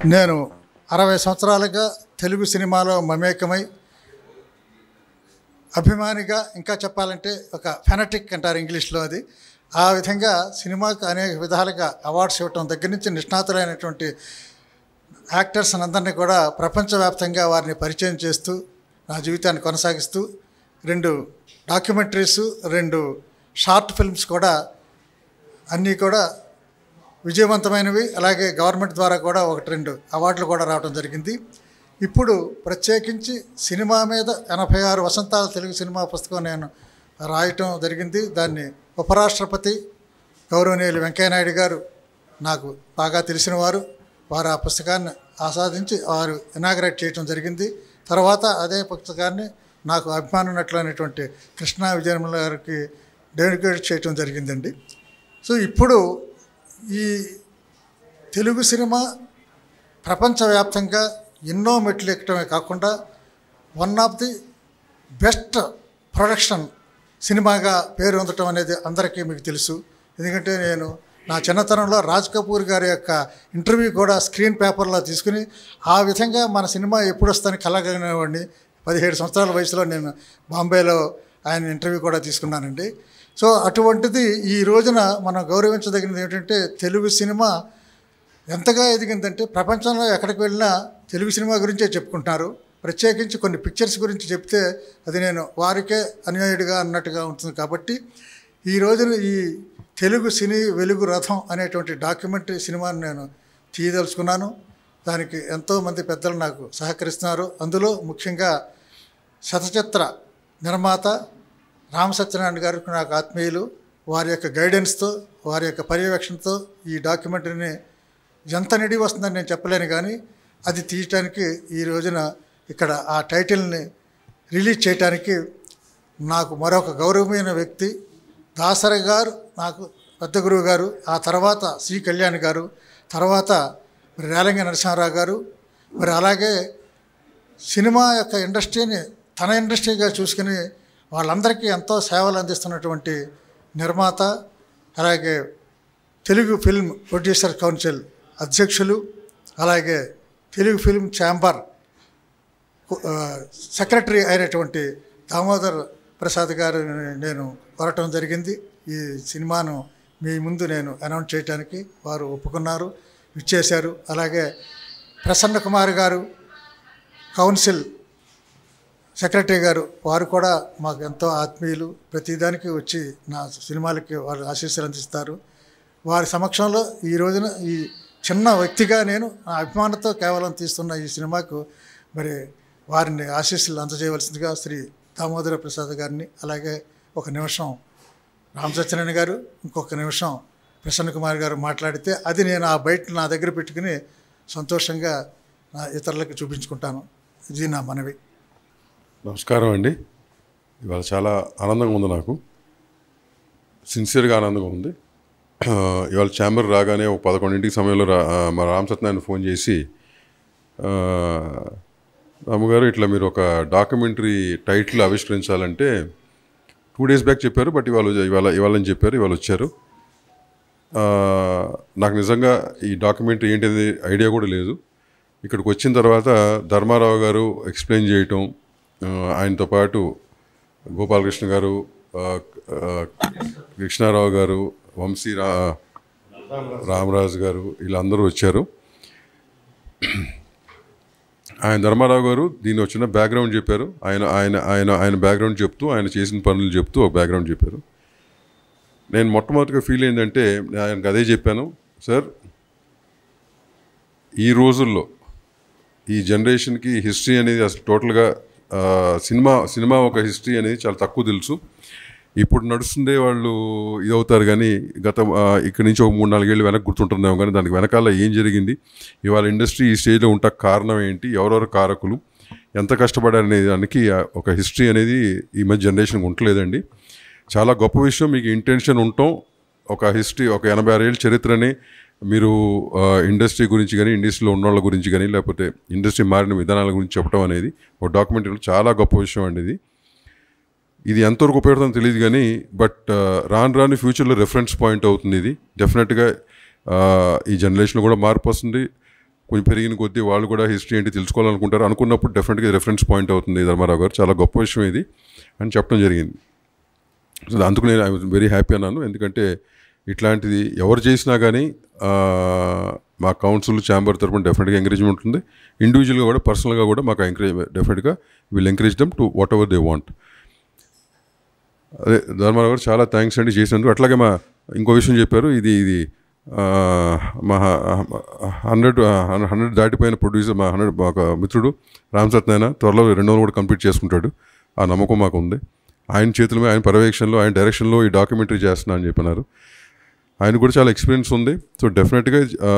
నేను అరవై సంవత్సరాలుగా తెలుగు సినిమాలో మమేకమై అభిమానిగా ఇంకా చెప్పాలంటే ఒక ఫెనటిక్ అంటారు ఇంగ్లీష్లో అది ఆ విధంగా సినిమాకు అనేక విధాలుగా అవార్డ్స్ ఇవ్వటం దగ్గర నుంచి నిష్ణాతులైనటువంటి యాక్టర్స్ అందరినీ కూడా ప్రపంచవ్యాప్తంగా వారిని పరిచయం చేస్తూ నా జీవితాన్ని కొనసాగిస్తూ రెండు డాక్యుమెంటరీస్ రెండు షార్ట్ ఫిల్మ్స్ కూడా అన్నీ కూడా విజయవంతమైనవి అలాగే గవర్నమెంట్ ద్వారా కూడా ఒకటి రెండు అవార్డులు కూడా రావడం జరిగింది ఇప్పుడు ప్రత్యేకించి సినిమా మీద ఎనభై ఆరు వసంతాల తెలుగు సినిమా పుస్తకం నేను రాయటం జరిగింది దాన్ని ఉపరాష్ట్రపతి గౌరవనీయులు వెంకయ్యనాయుడు గారు నాకు బాగా తెలిసిన వారు వారు ఆ పుస్తకాన్ని ఆస్వాదించి వారు ఇనాగరేట్ చేయటం జరిగింది తర్వాత అదే పుస్తకాన్ని నాకు అభిమానం ఉన్నట్లైనటువంటి కృష్ణా విజయనిర్మల గారికి డెడికేట్ చేయటం జరిగిందండి సో ఇప్పుడు ఈ తెలుగు సినిమా ప్రపంచవ్యాప్తంగా ఎన్నో మెట్లు ఎక్కడమే కాకుండా one of the best production సినిమాగా పేరు పొందటం అనేది అందరికీ మీకు తెలుసు ఎందుకంటే నేను నా చిన్నతనంలో రాజ్ కపూర్ గారి యొక్క ఇంటర్వ్యూ కూడా స్క్రీన్ పేపర్లో తీసుకుని ఆ విధంగా మన సినిమా ఎప్పుడు వస్తుందని కలగనేవాడిని పదిహేడు సంవత్సరాల వయసులో నేను బాంబేలో ఆయన ఇంటర్వ్యూ కూడా తీసుకున్నానండి సో అటువంటిది ఈ రోజున మనం గౌరవించదగినది ఏంటంటే తెలుగు సినిమా ఎంతగా ఎదిగిందంటే ప్రపంచంలో ఎక్కడికి వెళ్ళినా తెలుగు సినిమా గురించే చెప్పుకుంటున్నారు ప్రత్యేకించి కొన్ని పిక్చర్స్ గురించి చెప్తే అది నేను వారికే అనుయాయుడిగా అన్నట్టుగా ఉంటుంది కాబట్టి ఈ రోజున ఈ తెలుగు సినీ వెలుగు రథం అనేటువంటి డాక్యుమెంటరీ సినిమాను నేను తీయదలుచుకున్నాను దానికి ఎంతోమంది పెద్దలు నాకు సహకరిస్తున్నారు అందులో ముఖ్యంగా శతచిత్ర నిర్మాత రామ సత్యనారాయణ గారికి నాకు ఆత్మీయులు వారి యొక్క గైడెన్స్తో వారి యొక్క పర్యవేక్షణతో ఈ డాక్యుమెంటరీని ఎంత నిడి వస్తుందని నేను చెప్పలేను కానీ అది తీయటానికి ఈ రోజున ఇక్కడ ఆ టైటిల్ని రిలీజ్ చేయటానికి నాకు మరొక గౌరవమైన వ్యక్తి దాసరి గారు నాకు పెద్ద గురువు గారు ఆ తర్వాత శ్రీ కళ్యాణ్ గారు తర్వాత మరి రేలంగి నరసింహారావు గారు మరి అలాగే సినిమా యొక్క ఇండస్ట్రీని తన ఇండస్ట్రీగా చూసుకుని వాళ్ళందరికీ ఎంతో సేవలు అందిస్తున్నటువంటి నిర్మాత అలాగే తెలుగు ఫిల్మ్ ప్రొడ్యూసర్ కౌన్సిల్ అధ్యక్షులు అలాగే తెలుగు ఫిల్మ్ ఛాంబర్ ఆ, సెక్రటరీ అయినటువంటి దామోదర్ ప్రసాద్ గారు నేను కోరటం జరిగింది ఈ సినిమాను మీ ముందు నేను అనౌన్స్ చేయడానికి వారు ఒప్పుకున్నారు ఇచ్చేశారు అలాగే ప్రసన్న కుమార్ గారు కౌన్సిల్ సెక్రటరీ గారు వారు కూడా మాకు ఎంతో ఆత్మీయులు ప్రతిదానికి వచ్చి నా సినిమాలకి వారు ఆశీస్సులు అందిస్తారు వారి సమక్షంలో ఈ రోజున ఈ చిన్న వ్యక్తిగా నేను నా అభిమానంతో కేవలం తీస్తున్న ఈ సినిమాకు మరి వారిని ఆశీస్సులు అందజేయవలసిందిగా శ్రీ దామోదర ప్రసాద్ గారిని అలాగే ఒక నిమిషం రామ్ సత్యనారాయణ గారు ఇంకొక నిమిషం ప్రసన్న కుమార్ గారు మాట్లాడితే అది నేను ఆ బయట నా దగ్గర పెట్టుకుని సంతోషంగా నా ఇతరులకు చూపించుకుంటాను ఇది నా మనవి నమస్కారం అండి ఇవాళ చాలా ఆనందంగా ఉంది నాకు సిన్సియర్గా ఆనందంగా ఉంది ఆ, ఇవాళ ఛాంబర్ రాగానే ఒక పదకొండింటికి సమయంలో రా ఆ, మా రామ్ సత్యనారాయణ ఫోన్ చేసి ఆ, రాముగారు ఇట్లా మీరు ఒక డాక్యుమెంటరీ టైటిల్ ఆవిష్కరించాలంటే టూ డేస్ బ్యాక్ చెప్పారు బట్ ఇవాళ ఇవాళ ఇవాళని చెప్పారు ఇవాళ వచ్చారు ఆ, నాకు నిజంగా ఈ డాక్యుమెంటరీ ఏంటిది ఐడియా కూడా లేదు ఇక్కడికి వచ్చిన తర్వాత ధర్మారావు గారు ఎక్స్ప్లెయిన్ చేయటం ఆ, ఆయనతో పాటు గోపాలకృష్ణ గారు ఆ, ఆ, కృష్ణారావు గారు వంశీ రా రామరాజు గారు వీళ్ళందరూ వచ్చారు ఆయన ధర్మారావు గారు దీని వచ్చిన బ్యాక్గ్రౌండ్ చెప్పారు ఆయన ఆయన ఆయన ఆయన బ్యాక్గ్రౌండ్ చెప్తూ ఆయన చేసిన పనులు చెప్తూ ఒక బ్యాక్గ్రౌండ్ చెప్పారు నేను మొట్టమొదటిగా ఫీల్ ఏంటంటే నేను ఆయనకు అదే చెప్పాను సార్ ఈ రోజుల్లో ఈ జనరేషన్కి హిస్టరీ అనేది అసలు టోటల్గా ఆ, సినిమా సినిమా ఒక హిస్టరీ అనేది చాలా తక్కువ తెలుసు ఇప్పుడు నడుస్తుండే వాళ్ళు ఇదవుతారు కానీ గత ఆ, ఇక్కడి నుంచి ఒక మూడు నాలుగేళ్ళు వెనక్కి గుర్తుంటున్నాం కానీ దానికి వెనకాల ఏం జరిగింది ఇవాళ ఇండస్ట్రీ ఈ స్టేజ్లో ఉంటా కారణం ఏంటి ఎవరెవరు కారకులు ఎంత కష్టపడారు అనే దానికి ఆ, ఒక హిస్టరీ అనేది ఈ మధ్య జనరేషన్కి ఉండలేదండి చాలా గొప్ప విషయం మీకు ఇంటెన్షన్ ఉండటం ఒక హిస్టరీ ఒక ఎనభై ఆరు ఏళ్ళ చరిత్రని మీరు ఆ, ఇండస్ట్రీ గురించి కానీ ఇండస్ట్రీలో ఉన్న వాళ్ళ గురించి కానీ లేకపోతే ఇండస్ట్రీ మారిన విధానాల గురించి చెప్పడం అనేది ఒక డాక్యుమెంటరీలో చాలా గొప్ప విషయం అండి ఇది ఇది ఎంతవరకు ఉపయోగపడుతుందో తెలియదు కానీ బట్ రాను రాను ఫ్యూచర్లో రెఫరెన్స్ పాయింట్ అవుతుంది ఇది డెఫినెట్గా ఈ జనరేషన్లో కూడా మార్పు వస్తుంది కొంచెం పెరిగిన కొద్దీ వాళ్ళు కూడా హిస్టరీ ఏంటి తెలుసుకోవాలనుకుంటారు అనుకున్నప్పుడు డెఫినెట్గా రెఫరెన్స్ పాయింట్ అవుతుంది ధర్మారావు గారు చాలా గొప్ప విషయం ఇది అని చెప్పడం జరిగింది సో అందుకు నేను ఐ వాజ్ వెరీ హ్యాపీ అన్నాను ఎందుకంటే ఇట్లాంటిది ఎవరు చేసినా కానీ ఆ, మా కౌన్సిల్ ఛాంబర్ తరపున డెఫినెట్గా ఎంకరేజ్మెంట్ ఉంటుంది ఇండివిజువల్గా కూడా పర్సనల్గా కూడా మాకు ఎంకరేజ్ డెఫినెట్గా will encourage them to whatever they want అదే ధర్మారావు గారు చాలా థ్యాంక్స్ అండి చేసినందుకు అట్లాగే మా ఇంకో విషయం చెప్పారు ఇది ఇది ఆ, మా హండ్రెడ్ హండ్రెడ్ దాటిపోయిన ప్రొడ్యూసర్ మా హండ్రెడ్ మా ఒక మిత్రుడు రామ్ సత్యనారాయణ త్వరలో రెండు వందలు కూడా కంప్లీట్ చేసుకుంటాడు ఆ నమ్మకం మాకు ఉంది ఆయన చేతుల మీద ఆయన పర్యవేక్షణలో ఆయన డైరెక్షన్లో ఈ డాక్యుమెంటరీ చేస్తున్నా అని చెప్పినారు ఆయన కూడా చాలా ఎక్స్పీరియన్స్ ఉంది సో డెఫినెట్గా ఆ,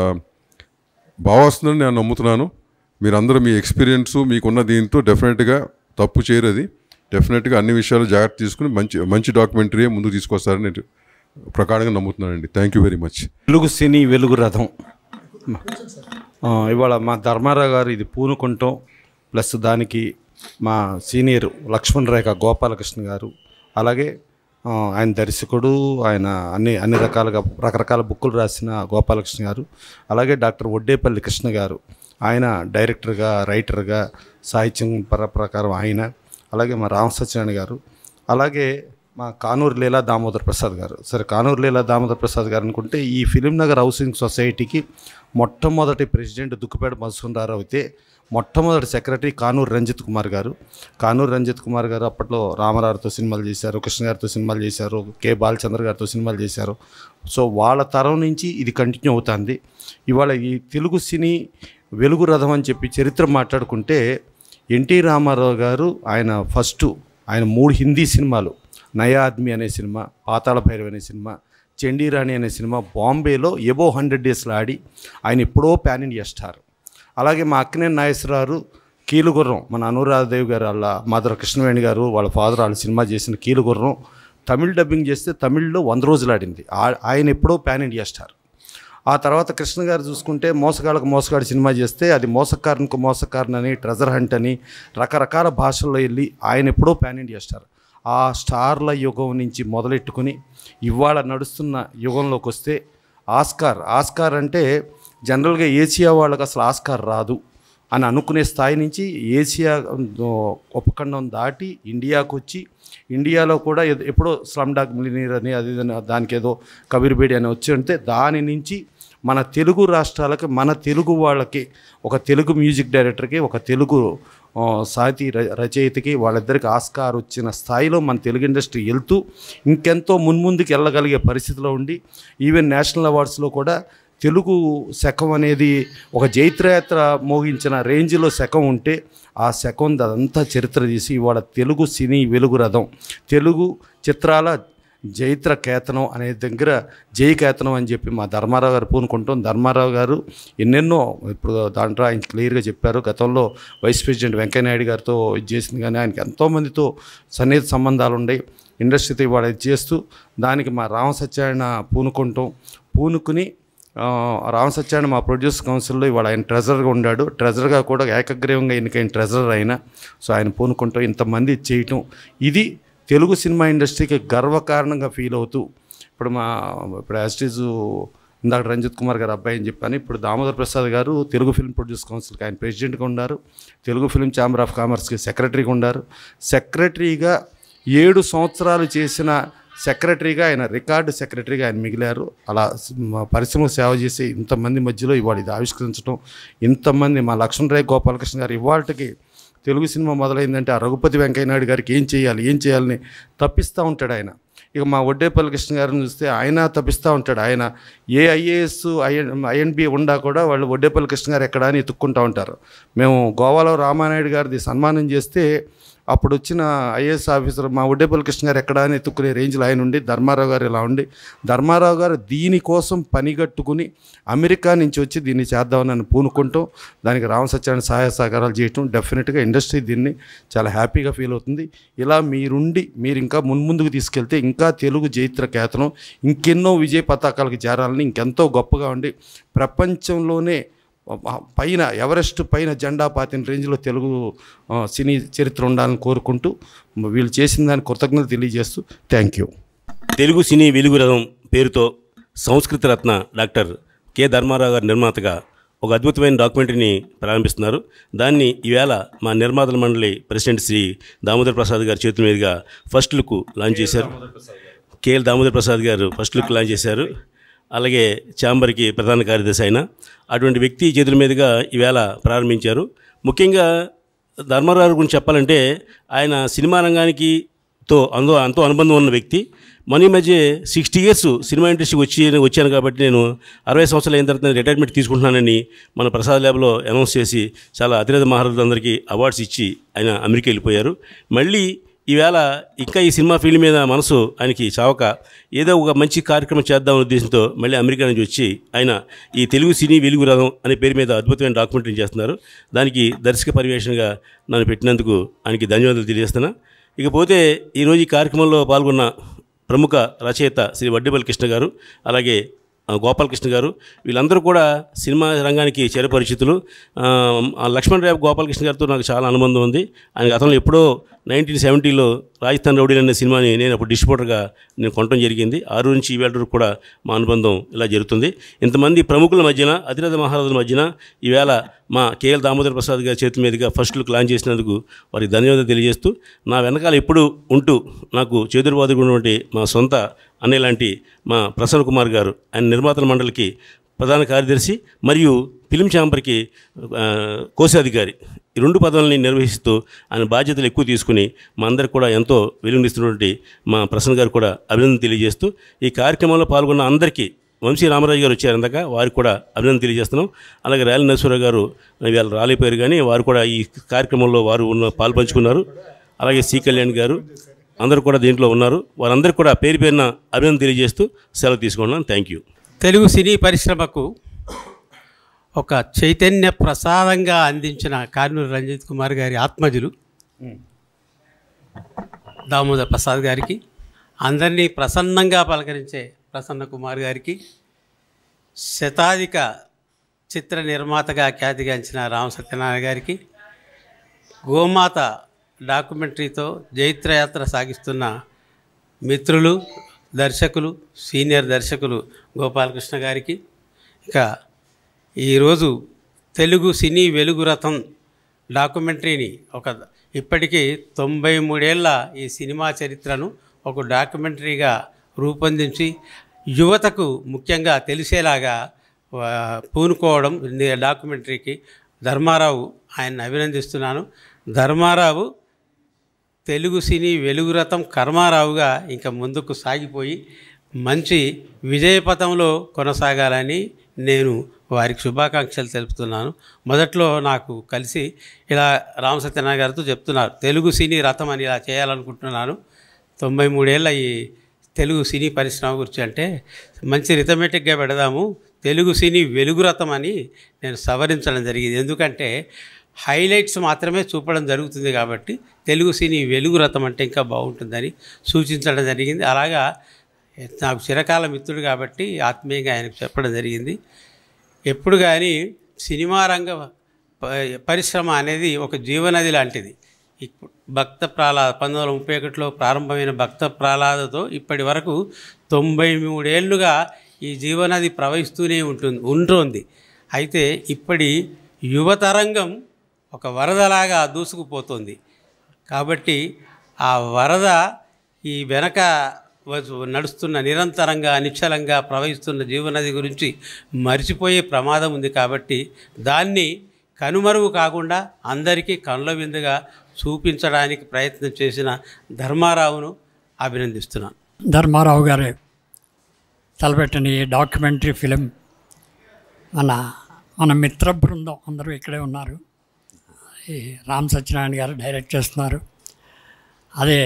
బాగా వస్తుందని నేను నమ్ముతున్నాను మీరందరూ మీ ఎక్స్పీరియన్స్ మీకున్న దీంతో డెఫినెట్గా తప్పు చేయరు అది డెఫినెట్గా అన్ని విషయాలు జాగ్రత్త తీసుకుని మంచి మంచి డాక్యుమెంటరీ ముందుకు తీసుకొస్తారని నేను ప్రకారంగా నమ్ముతున్నానండి thank you very much Velugu cine వెలుగు రథం ఆ, ఇవాళ మా ధర్మారావు గారు ఇది పూనుకుంటాం ప్లస్ దానికి మా సీనియర్ లక్ష్మణ్ రేఖ గోపాలకృష్ణ గారు అలాగే ఆ, ఆయన దర్శకుడు ఆయన అన్ని అన్ని రకాలుగా రకరకాల బుక్కులు రాసిన గోపాలకృష్ణ గారు అలాగే డాక్టర్ ఒడ్డేపల్లి కృష్ణ గారు ఆయన డైరెక్టర్గా రైటర్గా సాహిత్యం పర ప్రకారం ఆయన అలాగే మా రామ సత్యనారాయణ గారు అలాగే మా కానూరు లీలా దామోదర్ ప్రసాద్ గారు సరే కానూరు లీలా దామోదర్ ప్రసాద్ గారు అనుకుంటే ఈ ఫిలిం నగర్ హౌసింగ్ సొసైటీకి మొట్టమొదటి ప్రెసిడెంట్ దుక్కుపేట మధుసూదనరావు అయితే మొట్టమొదటి సెక్రటరీ కానూరు రంజిత్ కుమార్ గారు కానూరు రంజిత్ కుమార్ గారు అప్పట్లో రామారావుతో సినిమాలు చేశారు కృష్ణ గారితో సినిమాలు చేశారు కె బాలచంద్ర గారితో సినిమాలు చేశారు సో వాళ్ళ తరం నుంచి ఇది కంటిన్యూ అవుతుంది ఇవాళ ఈ తెలుగు సినీ వెలుగు రథం అని చెప్పి చరిత్ర మాట్లాడుకుంటే ఎన్టీ రామారావు గారు ఆయన ఫస్ట్ ఆయన మూడు హిందీ సినిమాలు నయా ఆద్మీ అనే సినిమా పాతాళ భైరవ్ అనే సినిమా చండీరాణి అనే సినిమా బాంబేలో ఎబో హండ్రెడ్ డేస్లో ఆడి ఆయన ఎప్పుడో ప్యాన్ ఇండియా స్టార్ అలాగే మా అక్కినేని నాగేశ్వరరావు కీలుగుర్రం మన అనురాధదేవి గారు వాళ్ళ మదర్ కృష్ణవేణి గారు వాళ్ళ ఫాదర్ వాళ్ళ సినిమా చేసిన కీలుగుర్రం తమిళ్ డబ్బింగ్ చేస్తే తమిళ్లో వంద రోజులు ఆడింది ఆ- ఆయన ఎప్పుడో ప్యాన్ ఇండియా స్టార్ ఆ తర్వాత కృష్ణ గారు చూసుకుంటే మోసగాళ్ళకు మోసగాడు సినిమా చేస్తే అది మోసకారునికి మోసకారన్ అని ట్రెజర్ హంట్ అని రకరకాల భాషల్లో వెళ్ళి ఆయన ఎప్పుడో ప్యాన్ ఇండియా స్టార్ ఆ స్టార్ల యుగం నుంచి మొదలెట్టుకుని ఇవాళ నడుస్తున్న యుగంలోకి వస్తే ఆస్కార్ ఆస్కార్ అంటే జనరల్గా ఏషియా వాళ్ళకి అసలు ఆస్కార్ రాదు అని అనుకునే స్థాయి నుంచి ఏషియా ఆ, ఉపఖండం దాటి ఇండియాకు వచ్చి ఇండియాలో కూడా ఎద- ఎప్పుడో స్లమ్ డాగ్ మిలినీర్ అని అది ఇది అని దానికి ఏదో కబీర్ బేడి అని వచ్చి ఉంటే దాని నుంచి మన తెలుగు రాష్ట్రాలకి మన తెలుగు వాళ్ళకి ఒక తెలుగు మ్యూజిక్ డైరెక్టర్కి ఒక తెలుగు ఆ, సాహితీ ర- రచయితకి వాళ్ళిద్దరికి ఆస్కార్ వచ్చిన స్థాయిలో మన తెలుగు ఇండస్ట్రీ వెళ్తూ ఇంకెంతో మున్ముందుకు వెళ్ళగలిగే పరిస్థితిలో ఉండి ఈవెన్ నేషనల్ అవార్డ్స్లో కూడా తెలుగు శకం అనేది ఒక జైత్రయాత్ర మోగించిన రేంజ్లో శకం ఉంటే ఆ శకం అదంతా చరిత్ర తీసి ఇవాళ తెలుగు సినీ వెలుగు రథం తెలుగు చిత్రాల జైత్ర కేతనం అనే దగ్గర జై కేతనం అని చెప్పి మా ధర్మారావు గారు పూనుకుంటాం ధర్మారావు గారు ఎన్నెన్నో ఇప్పుడు దాంట్లో ఆయన క్లియర్గా చెప్పారు గతంలో వైస్ ప్రెసిడెంట్ వెంకయ్యనాయుడు గారితో ఇది చేసింది కానీ ఆయనకి ఎంతోమందితో సన్నిహిత సంబంధాలు ఉన్నాయి ఇండస్ట్రీతో ఇవాళ ఇది చేస్తూ దానికి మా రామ సత్యనారాయణ పూనుకుంటాం పూనుకుని ఆ, రామ సత్యనారాయణ మా ప్రొడ్యూస్ కౌన్సిల్లో ఇవాళ ఆయన ట్రెజరర్గా ఉన్నాడు ట్రెజరర్గా కూడా ఏకగ్రీవంగా ఎన్నికైన ట్రెజరర్ అయినా సో ఆయన పూనుకుంటూ ఇంతమంది చేయటం ఇది తెలుగు సినిమా ఇండస్ట్రీకి గర్వకారణంగా ఫీల్ అవుతూ ఇప్పుడు మా ఇప్పుడు యాస్టీజ్ ఇందాక రంజిత్ కుమార్ గారు అబ్బాయి అని చెప్పాను ఇప్పుడు దామోదర్ ప్రసాద్ గారు తెలుగు ఫిల్మ్ ప్రొడ్యూస్ కౌన్సిల్కి ఆయన ప్రెసిడెంట్గా ఉన్నారు తెలుగు ఫిల్మ్ ఛాంబర్ ఆఫ్ కామర్స్కి సెక్రటరీగా ఉన్నారు సెక్రటరీగా ఏడు సంవత్సరాలు చేసిన సెక్రటరీగా ఆయన రికార్డు సెక్రటరీగా ఆయన మిగిలారు అలా స్- మా పరిశ్రమకు సేవ చేసి ఇంతమంది మధ్యలో ఇవాళ ఇది ఆవిష్కరించడం ఇంతమంది మా లక్ష్మణరాయ్ గోపాలకృష్ణ గారు ఇవాళకి తెలుగు సినిమా మొదలైందంటే ఆ రఘుపతి వెంకయ్యనాయుడు గారికి ఏం చేయాలి ఏం చేయాలని తప్పిస్తూ ఉంటాడు ఆయన ఇక మా ఒడ్డేపల్లి కృష్ణ గారిని చూస్తే ఆయన తప్పిస్తూ ఉంటాడు ఆయన ఏ ఐఏఎస్ ఐఎన్ ఐఎన్బి ఉండా కూడా వాళ్ళు ఒడ్డేపల్లి కృష్ణ గారు ఎక్కడ అని ఎత్తుక్కుంటూ ఉంటారు మేము గోవాలో రామానాయుడు గారిది సన్మానం చేస్తే అప్పుడు వచ్చిన ఐఏఎస్ ఆఫీసర్ మా ఒడ్డేపల్లి కృష్ణ గారు ఎక్కడ అని ఎత్తుక్కునే రేంజ్లో ఆయన ఉండి ధర్మారావు గారు ఇలా ఉండి ధర్మారావు గారు దీనికోసం పనిగట్టుకుని అమెరికా నుంచి వచ్చి దీన్ని చేద్దామని నన్ను పూనుకుంటూ దానికి రామ సత్యాన్ని సహాయ సహకారాలు చేయటం డెఫినెట్గా ఇండస్ట్రీ దీన్ని చాలా హ్యాపీగా ఫీల్ అవుతుంది ఇలా మీరుండి మీరు ఇంకా మున్ముందుకు తీసుకెళ్తే ఇంకా తెలుగు జైత్ర ఖ్యాతనం ఇంకెన్నో విజయ పతాకాలకు చేరాలని ఇంకెంతో గొప్పగా ఉండి ప్రపంచంలోనే పైన ఎవరెస్ట్ పైన జెండా పాతిన రేంజ్లో తెలుగు ఆ, సినీ చరిత్ర ఉండాలని కోరుకుంటూ వీళ్ళు చేసిన దానికి కృతజ్ఞతలు తెలియజేస్తూ థ్యాంక్ యూ తెలుగు సినీ వెలుగు రథం పేరుతో సంస్కృత రత్న డాక్టర్ కె ధర్మారావు గారి నిర్మాతగా ఒక అద్భుతమైన డాక్యుమెంటరీని ప్రారంభిస్తున్నారు దాన్ని ఈవేళ మా నిర్మాతల మండలి ప్రెసిడెంట్ శ్రీ దామోదర్ ప్రసాద్ గారి చేతుల మీదుగా ఫస్ట్ లుక్ లాంచ్ చేశారు KL Damodar Prasad garu first look launch చేశారు అలాగే ఛాంబర్కి ప్రధాన కార్యదర్శి అయిన అటువంటి వ్యక్తి చేతుల మీదుగా ఈవేళ ప్రారంభించారు ముఖ్యంగా ధర్మారావు గురించి చెప్పాలంటే ఆయన సినిమా రంగానికి తో అందో ఎంతో అనుబంధం ఉన్న వ్యక్తి మన ఈ మధ్య సిక్స్టీ ఇయర్స్ సినిమా ఇండస్ట్రీకి వచ్చి వచ్చాను కాబట్టి నేను అరవై సంవత్సరాలు అయిన తర్వాత నేను రిటైర్మెంట్ తీసుకుంటున్నానని మన ప్రసాద్ ల్యాబ్లో అనౌన్స్ చేసి చాలా అతిరథ మహారాజులందరికీ అవార్డ్స్ ఇచ్చి ఆయన అమెరికా వెళ్ళిపోయారు మళ్ళీ ఈవేళ ఇంకా ఈ సినిమా ఫీల్డ్ మీద మనసు ఆయనకి చావక ఏదో ఒక మంచి కార్యక్రమం చేద్దామనే ఉద్దేశంతో మళ్ళీ అమెరికా నుంచి వచ్చి ఆయన ఈ తెలుగు సినీ వెలుగు రథం అనే పేరు మీద అద్భుతమైన డాక్యుమెంటరీ చేస్తున్నారు దానికి దర్శక పర్యవేక్షణగా నన్ను పెట్టినందుకు ఆయనకి ధన్యవాదాలు తెలియజేస్తున్నా ఇకపోతే ఈరోజు ఈ కార్యక్రమంలో పాల్గొన్న ప్రముఖ రచయిత శ్రీ వడ్డిపల్లి కృష్ణ గారు అలాగే ఆ, గోపాలకృష్ణ గారు వీళ్ళందరూ కూడా సినిమా రంగానికి చిరపరిచితులు ఆ, ఆ లక్ష్మణ్ రేపు గోపాలకృష్ణ గారితో నాకు చాలా అనుబంధం ఉంది ఆయన గతంలో ఎప్పుడో నైన్టీన్ సెవెంటీలో రాజస్థాన్ రౌడీలు అనే సినిమాని నేను అప్పుడు డిస్ట్రిబ్యూటర్గా నేను కొనడం జరిగింది ఆరు నుంచి ఈ వేళ వరకు కూడా మా అనుబంధం ఇలా జరుగుతుంది ఇంతమంది ప్రముఖుల మధ్యన అతిరథ మహారాజుల మధ్యన ఈవేళ మా కేఎల్ దామోదర్ ప్రసాద్ గారి చేతి మీదుగా ఫస్ట్ లుక్ లాంచ్ చేసినందుకు వారికి ధన్యవాదాలు తెలియజేస్తూ నా వెనకాల ఎప్పుడు ఉంటూ నాకు చేదురుబాదుగా ఉన్నటువంటి మా సొంత అన్నయ్య లాంటి మా ప్రసన్న కుమార్ గారు ఆయన నిర్మాతల మండలికి ప్రధాన కార్యదర్శి మరియు ఫిలిం ఛాంబర్కి ఆ, కోశాధికారి ఈ రెండు పదవులని నిర్వహిస్తూ ఆయన బాధ్యతలు ఎక్కువ తీసుకుని మా అందరికి కూడా ఎంతో వెలుగునిస్తున్నటువంటి మా ప్రసన్న గారు కూడా అభినందన తెలియజేస్తూ ఈ కార్యక్రమంలో పాల్గొన్న అందరికీ వంశీ రామరాజు గారు వచ్చారు అందాక వారికి కూడా అభినందన తెలియజేస్తున్నాం అలాగే రేల నరసింహరావు గారు వీళ్ళు రాలేపోయారు కానీ వారు కూడా ఈ కార్యక్రమంలో వారు ఉన్న పాలు పంచుకున్నారు అలాగే సి కళ్యాణ్ గారు అందరూ కూడా దీంట్లో ఉన్నారు వారందరికీ కూడా పేరు పేరున అభినందన తెలియజేస్తూ సెలవు తీసుకున్నాను థ్యాంక్ యూ తెలుగు సినీ పరిశ్రమకు ఒక చైతన్య ప్రసాదంగా అందించిన కార్నూలు రంజిత్ కుమార్ గారి ఆత్మజులు దామోదర్ ప్రసాద్ గారికి అందరినీ ప్రసన్నంగా పలకరించే ప్రసన్న కుమార్ గారికి శతాధిక చిత్ర నిర్మాతగా ఖ్యాతిగాంచిన రామ సత్యనారాయణ గారికి గోమాత డాక్యుమెంటరీతో జైత్రయాత్ర సాగిస్తున్న మిత్రులు దర్శకులు సీనియర్ దర్శకులు గోపాలకృష్ణ గారికి ఇక ఈరోజు తెలుగు సినీ వెలుగు రథం డాక్యుమెంటరీని ఒక ఇప్పటికీ తొంభై మూడేళ్ల ఈ సినిమా చరిత్రను ఒక డాక్యుమెంటరీగా రూపొందించి యువతకు ముఖ్యంగా తెలిసేలాగా ఆ, పూనుకోవడం ని- డాక్యుమెంటరీకి ధర్మారావు ఆయన్ని అభినందిస్తున్నాను ధర్మారావు తెలుగు సినీ వెలుగురథం కర్మారావుగా ఇంకా ముందుకు సాగిపోయి మంచి విజయపథంలో కొనసాగాలని నేను వారికి శుభాకాంక్షలు తెలుపుతున్నాను మొదట్లో నాకు కలిసి ఇలా రామ సత్యనారాయణ గారితో చెప్తున్నారు తెలుగు సినీ రథం అని ఇలా చేయాలనుకుంటున్నాను తొంభై మూడేళ్ళ ఈ తెలుగు సినీ పరిశ్రమ గురించి అంటే మంచి రిథమెటిక్గా పెడదాము తెలుగు సినీ వెలుగు రథం అని నేను సవరించడం జరిగింది ఎందుకంటే హైలైట్స్ మాత్రమే చూపడం జరుగుతుంది కాబట్టి తెలుగు సినీ వెలుగు రథం అంటే ఇంకా బాగుంటుందని సూచించడం జరిగింది అలాగా నాకు చిరకాల మిత్రుడు కాబట్టి ఆత్మీయంగా ఆయనకు చెప్పడం జరిగింది ఎప్పుడు కానీ సినిమా రంగ ప- పరిశ్రమ అనేది ఒక జీవనది లాంటిది ఇప్పుడు భక్త ప్రహ్లాద పంతొమ్మిది వందల ముప్పై ఒకటిలో ప్రారంభమైన భక్త ప్రహ్లాదతో ఇప్పటి వరకు తొంభై మూడేళ్లుగా ఈ జీవనది ప్రవహిస్తూనే ఉంటుంది ఉంటుంది అయితే ఇప్పటి యువతరంగం ఒక వరదలాగా దూసుకుపోతుంది కాబట్టి ఆ వరద ఈ వెనక వ- నడుస్తున్న నిరంతరంగా నిశ్చలంగా ప్రవహిస్తున్న జీవనది గురించి మర్చిపోయే ప్రమాదం ఉంది కాబట్టి దాన్ని కనుమరుగు కాకుండా అందరికీ కళ్ళ విందుగా చూపించడానికి ప్రయత్నం చేసిన ధర్మారావును అభినందిస్తున్నాను ధర్మారావు గారు తలపెట్టిన ఈ డాక్యుమెంటరీ ఫిలిం మన మన మిత్ర బృందం అందరూ ఇక్కడే ఉన్నారు ఈ రామ్ సత్యనారాయణ గారు డైరెక్ట్ చేస్తున్నారు అదే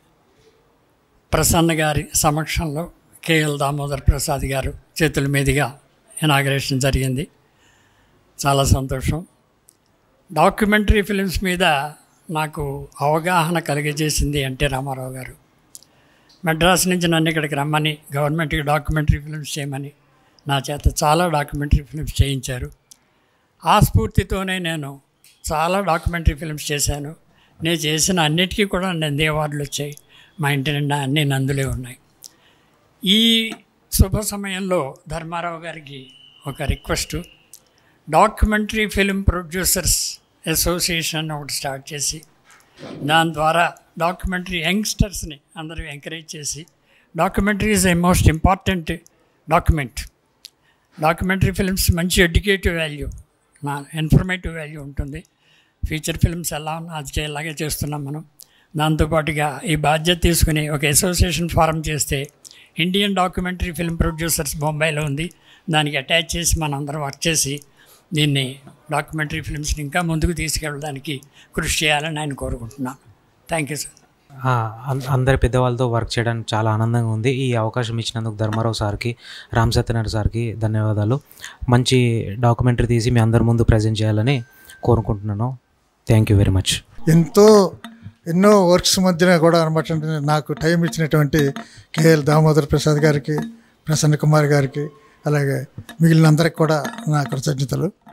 ప్రసన్న గారి సమక్షంలో కేఎల్ దామోదర్ ప్రసాద్ గారు చేతుల మీదుగా ఇనాగరేషన్ జరిగింది చాలా సంతోషం డాక్యుమెంటరీ ఫిలిమ్స్ మీద నాకు అవగాహన కలిగజేసింది ఎన్టీ రామారావు గారు మెడ్రాస్ నుంచి నన్ను ఇక్కడికి రమ్మని గవర్నమెంట్కి డాక్యుమెంటరీ ఫిల్మ్స్ చేయమని నా చేత చాలా డాక్యుమెంటరీ ఫిల్మ్స్ చేయించారు ఆ స్ఫూర్తితోనే నేను చాలా డాక్యుమెంటరీ ఫిల్మ్స్ చేశాను నేను చేసిన అన్నిటికీ కూడా నంది అవార్డులు వచ్చాయి మా ఇంటి నిండా అన్ని నందులే ఉన్నాయి ఈ శుభ సమయంలో ధర్మారావు గారికి ఒక request documentary film producers association ఒకటి స్టార్ట్ చేసి దాని ద్వారా డాక్యుమెంటరీ యంగ్స్టర్స్ని అందరూ ఎంకరేజ్ చేసి documentary is a most important document documentary films మంచి ఎడ్యుకేటివ్ వాల్యూ నా ఇన్ఫర్మేటివ్ వాల్యూ ఉంటుంది ఫీచర్ ఫిల్మ్స్ ఎలా ఉన్నా అది చేయలాగే చేస్తున్నాం మనం దాంతోపాటుగా ఈ బాధ్యత తీసుకుని ఒక అసోసియేషన్ ఫారం చేస్తే ఇండియన్ డాక్యుమెంటరీ ఫిల్మ్ ప్రొడ్యూసర్స్ బొంబాయిలో ఉంది దానికి అటాచ్ చేసి మనం అందరం వర్క్ చేసి దీన్ని డాక్యుమెంటరీ ఫిల్మ్స్ని ఇంకా ముందుకు తీసుకెళ్ళడానికి కృషి చేయాలని ఆయన కోరుకుంటున్నాను థ్యాంక్ యూ సార్ ఆ, అం- అందరి పెద్దవాళ్ళతో వర్క్ చేయడానికి చాలా ఆనందంగా ఉంది ఈ అవకాశం ఇచ్చినందుకు ధర్మారావు సార్కి రామ్ సత్యనారాయణ సార్కి ధన్యవాదాలు మంచి డాక్యుమెంటరీ తీసి మీ అందరి ముందు ప్రజెంట్ చేయాలని కోరుకుంటున్నాను థ్యాంక్ యూ వెరీ మచ్ ఎంతో ఎన్నో వర్క్స్ మధ్యన కూడా అనమాట నాకు టైం ఇచ్చినటువంటి కేఎల్ దామోదర్ ప్రసాద్ గారికి ప్రసన్న కుమార్ గారికి అలాగే మిగిలిన అందరికి కూడా నా కృతజ్ఞతలు